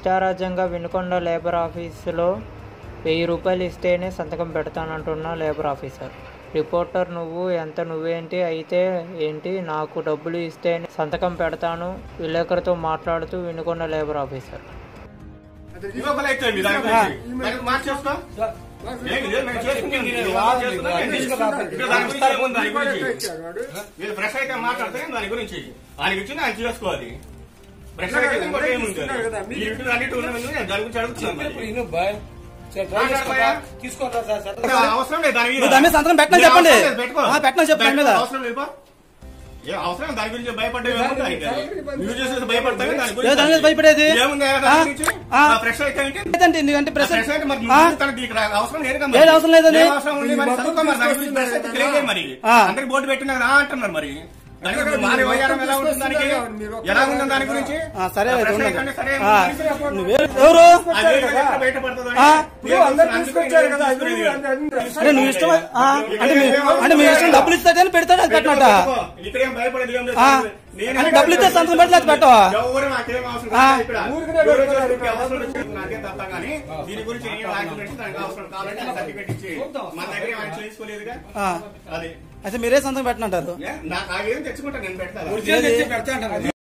ఇష్టారాజ్యంగా వినుకొండ లేబర్ ఆఫీసులో వెయ్యి రూపాయలు ఇస్తేనే సంతకం పెడతానంటున్న లేబర్ ఆఫీసర్ రిపోర్టర్ నువ్వు ఎంత నువ్వేంటి అయితే ఏంటి నాకు డబ్బులు ఇస్తేనే సంతకం పెడతాను విలేకరుతో మాట్లాడుతూ వినుకొండ లేబర్ ఆఫీసర్ ఇవ్వబలే అయితే మీ దాని గురించి. దానికి మార్చేస్తా? ఏమి లేదు, మేము చేసుకుంటాం. మీరు వాళ్ళు చేసుకున్నారు, నేను తీసుకుంటాను. ఇక్కడ దాని గురించి ఏముంది దాని గురించి? మీరు ఫ్రెష్ అయితే మాట్లాడితే దాని గురించి ఆయనకి ఇచ్చింది ఆయన చేసుకోవాలి ఫ్రెష్ అయితే ఇంకోటి ఏముంది ఈ ఇంటి అన్నిటి ఉన్నవి నేను దాని గురించి అడుగుతున్నాను మరి. తీసుకోరా సార్ సార్ ఇంకా అవసరం లేదు దాని మీద. నువ్వు దాని మీద సంతకం పెట్టనని ఏ చెప్పండి. అవసరం లేదు, పెట్టుకో. ఆ, పెట్టనని చెప్పు దాని మీద. అవసరం లేదు పో. ఏ అవసరం లేదు, దాని గురించి భయపడ్డా ఏముంది దానికి అది? నువ్వు చేసేది భయపడతావు దాని ఏ గురించి దాని మీద భయపడేది ఏముంది ఆ? దాని గురించి ఆ? ఫ్రెష్ అయితే ఏంటి? లేదండి ఎందుకంటే ఫ్రెష్ ప్రెస్ అయితే మరి ఆ? నువ్వు తనకి ఇక్కడ అవసరం లేదు కదా మరి. ఏం అవసరం లేదని? ఏం అవసరం ఉంది మరి చదువుకో మరి దాని గురించి ఫ్రెష్ అయితే తెలియజేయి మరి ఆ. అందరికి బోర్డు పెట్టినా రా అంటున్నారు మరి దాని గురించి మారి వయ్యారం ఎలా ఉంటుంది దానికి ఎలా ఉంటుంది దాని గురించి ఆ, సరే ఆ అయితే ఫ్రెష్ ఉండదు. అయితే సరే ఆ, నువ్వే ఎవరు అది ఎక్కడ బయటపడుతుందో ఆ? మీరు అందరూ అందుకని తీసుకొచ్చారు కదా, అది తీసుకునేది. అది అది అరే నువ్వు ఇష్టం ఆ, అంటే మీ- అంటే మీ ఇష్టం డబ్బులు ఇస్తాడే అని పెడతాడు అది పెట్టినట్ట పెట్టుకో. ఇక్కడేం భయపడేది ఏం లేదు. ఆ. నేను అంటే డబ్బులు ఇస్తే సంతకం పెట్టలేదు పెట్టవా ఎవరు నాకేం అవసరం ఆ. లేదు ఇక్కడ. ఊరికనే ఎవరు పెట్టుకున్నారు చేస్తే అవసరం లేదు. నాకేం తప్ప కానీ దీని గురించి ఏం ఆర్గ్యుమెంట్స్ దానికి అవసరం కావాలంటే ఆ సర్టిఫికెట్ ఇచ్చి మన దగ్గర ఏం ఆయన చేసుకోలేదుగా ఆ, అది అయితే మీరే సంతకం పెట్టనంటారు ఏ? నాకు ఆ ఏం తెచ్చుకుంటా నేను పెట్టాలి ఒరిజినల్ తెచ్చి పెడతా అంటారు